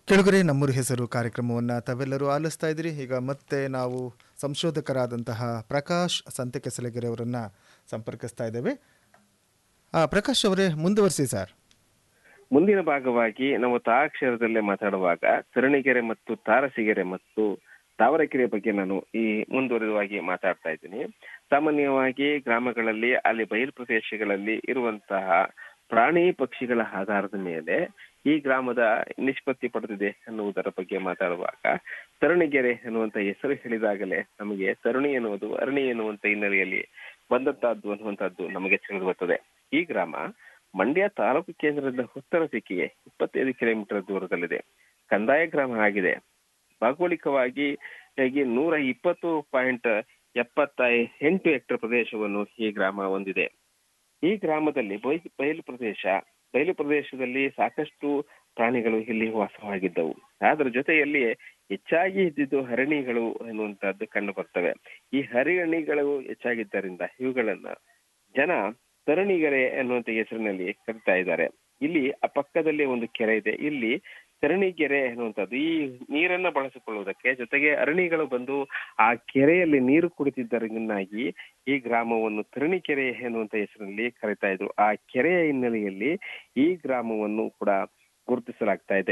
ಕೆಳಗರೆ ನಮ್ಮೂರು ಹೆಸರು ಕಾರ್ಯಕ್ರಮವನ್ನು ತಾವೆಲ್ಲರೂ ಆಲಿಸ್ತಾ ಇದ್ದೀರಿ ಈಗ ಮತ್ತೆ ನಾವು ಸಂಶೋಧಕರಾದಂತಹ ಪ್ರಕಾಶ್ ಸಂತೆಕೆಸಲಗೆರೆ ಅವರನ್ನು ಸಂಪರ್ಕಿಸ್ತಾ ಇದ್ದೇವೆ ಆ, ಪ್ರಕಾಶ್ ಅವರೇ ಮುಂದುವರಿಸಿ ಸರ್ ಮುಂದಿನ ಭಾಗವಾಗಿ ನಾವು ತಾಕ್ಷರದಲ್ಲೇ ಮಾತಾಡುವಾಗ ಸರಣಿಗೆರೆ ಮತ್ತು ತಾರಸಿಗೆರೆ ಮತ್ತು ತಾವರೆಕೆರೆ ಬಗ್ಗೆ ನಾನು ಈ ಮುಂದುವರಿದವಾಗಿ ಮಾತಾಡ್ತಾ ಇದ್ದೀನಿ ಸಾಮಾನ್ಯವಾಗಿ ಗ್ರಾಮಗಳಲ್ಲಿ ಅಲ್ಲಿ ಬಯಲು ಪ್ರದೇಶಗಳಲ್ಲಿ ಇರುವಂತಹ ಪ್ರಾಣಿ ಪಕ್ಷಿಗಳ ಆಧಾರದ ಮೇಲೆ ಈ ಗ್ರಾಮದ ನಿಷ್ಪತ್ತಿ ಪಡೆದಿದೆ ಅನ್ನುವುದರ ಬಗ್ಗೆ ಮಾತಾಡುವಾಗ ತರಣಿಗೆರೆ ಎನ್ನುವಂತ ಹೆಸರು ಹೇಳಿದಾಗಲೇ ನಮಗೆ ತರುಣಿ ಎನ್ನುವುದು ಅರಣಿ ಎನ್ನುವಂತ ಹಿನ್ನೆಲೆಯಲ್ಲಿ ಬಂದದ್ದಾದ್ದು ಅನ್ನುವಂಥದ್ದು ನಮಗೆ ತಿಳಿದು ಬರ್ತದೆ ಈ ಗ್ರಾಮ ಮಂಡ್ಯ ತಾಲೂಕು ಕೇಂದ್ರದಿಂದ ಉತ್ತರ ದಿಕ್ಕಿಗೆ ಇಪ್ಪತ್ತೈದು ಕಿಲೋಮೀಟರ್ ದೂರದಲ್ಲಿದೆ ಕಂದಾಯ ಗ್ರಾಮ ಆಗಿದೆ ಭೌಗೋಳಿಕವಾಗಿ ಹೇಗೆ ನೂರ ಇಪ್ಪತ್ತು ಪಾಯಿಂಟ್ ಎಪ್ಪತ್ತ ಎಂಟು ಹೆಕ್ಟರ್ ಪ್ರದೇಶವನ್ನು ಈ ಗ್ರಾಮ ಹೊಂದಿದೆ ಈ ಗ್ರಾಮದಲ್ಲಿ ಬೈ- ಬಯಲು ಪ್ರದೇಶ ಬಯಲು ಪ್ರದೇಶದಲ್ಲಿ ಸಾಕಷ್ಟು ಪ್ರಾಣಿಗಳು ಇಲ್ಲಿ ವಾಸವಾಗಿದ್ದವು ಅದರ ಜೊತೆಯಲ್ಲಿ ಹೆಚ್ಚಾಗಿ ಇದ್ದಿದ್ದು ಹರಿಣಿಗಳು ಎನ್ನುವಂತಹದ್ದು ಕಂಡು ಬರ್ತವೆ ಈ ಹರಿಣಿಗಳು ಹೆಚ್ಚಾಗಿದ್ದರಿಂದ ಇವುಗಳನ್ನ ಜನ ತರಣಿಗೆರೆ ಅನ್ನುವಂತ ಹೆಸರಿನಲ್ಲಿ ಕರಿತಾ ಇದ್ದಾರೆ ಇಲ್ಲಿ ಆ ಪಕ್ಕದಲ್ಲಿ ಒಂದು ಕೆರೆ ಇದೆ ಇಲ್ಲಿ ತರಣಿಗೆರೆ ಅನ್ನುವಂಥದ್ದು ಈ ನೀರನ್ನ ಬಳಸಿಕೊಳ್ಳುವುದಕ್ಕೆ ಜೊತೆಗೆ ಅರಣಿಗಳು ಬಂದು ಆ ಕೆರೆಯಲ್ಲಿ ನೀರು ಕುಡಿತಿದ್ದರಿಂದಾಗಿ ಈ ಗ್ರಾಮವನ್ನು ತರಣಿಕೆರೆ ಎನ್ನುವಂತ ಹೆಸರಿನಲ್ಲಿ ಕರಿತಾ ಇದ್ರು ಆ ಕೆರೆಯ ಹಿನ್ನೆಲೆಯಲ್ಲಿ ಈ ಗ್ರಾಮವನ್ನು ಕೂಡ ಗುರುತಿಸಲಾಗ್ತಾ ಇದೆ